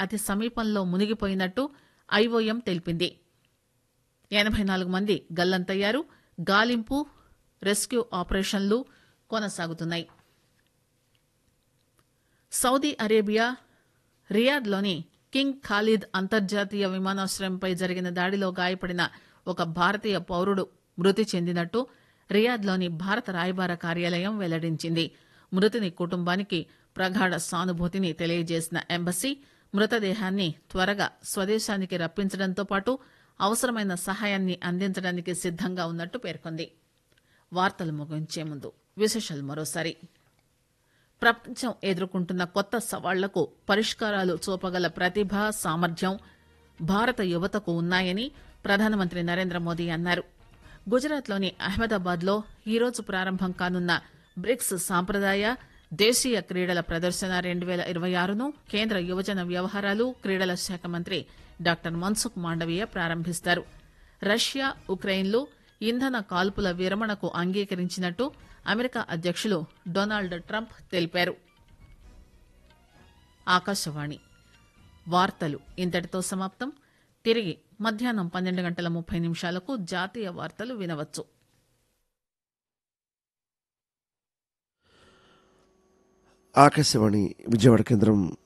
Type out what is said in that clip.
అతి సమీపంలో మునిగిపోయినట్టు ఐఓఎం తెలిపింది ఎనబై నాలుగు మంది గల్లంతయ్యారు గాలింపు రెస్క్యూ ఆపరేషన్లు కొనసాగుతున్నాయి సౌదీ అరేబియా రియాద్లోని కింగ్ ఖాలిద్ అంతర్జాతీయ విమానాశ్రయంపై జరిగిన దాడిలో గాయపడిన ఒక భారతీయ పౌరుడు మృతి చెందినట్టు రియాద్లోని భారత రాయబార కార్యాలయం వెల్లడించింది మృతుని కుటుంబానికి ప్రగాఢ సానుభూతిని తెలియజేసిన ఎంబసీ మృతదేహాన్ని త్వరగా స్వదేశానికి రప్పించడంతో పాటు అవసరమైన సహాయాన్ని అందించడానికి సిద్దంగా ఉన్నట్టు పేర్కొంది వార్తలు ముగించే ముందు విశేషాలు మరోసారి ప్రపంచం ఎదుర్కొంటున్న కొత్త సవాళ్లకు పరిష్కారాలు చూపగల ప్రతిభ సామర్థ్యం భారత యువతకు ఉన్నాయని ప్రధానమంత్రి నరేంద్ర మోదీ అన్నారు గుజరాత్లోని అహ్మదాబాద్లో ఈరోజు ప్రారంభం కానున్న బ్రిక్స్ సాంప్రదాయ దేశీయ క్రీడల ప్రదర్శన రెండు పేల ఇరవై ఆరును కేంద్ర యువజన వ్యవహారాలు క్రీడల శాఖ మంత్రి డాక్టర్ మన్సుఖ్ మాండవీయ ప్రారంభిస్తారు రష్యా ఉక్రెయిన్లు ఇంధన కాల్పుల విరమణకు అంగీకరించినట్టు అమెరికా అధ్యక్షులు డొనాల్డ్ ట్రంప్ తెలిపారు ఆకాశవాణి వార్తలు ఇంతటితో సమాప్తం తిరిగి మధ్యాహ్నం పన్నెండు గంటల ముప్పై నిమిషాలకు జాతీయ వార్తలు వినవచ్చు ఆకాశవాణి విజయవాడ కేంద్రం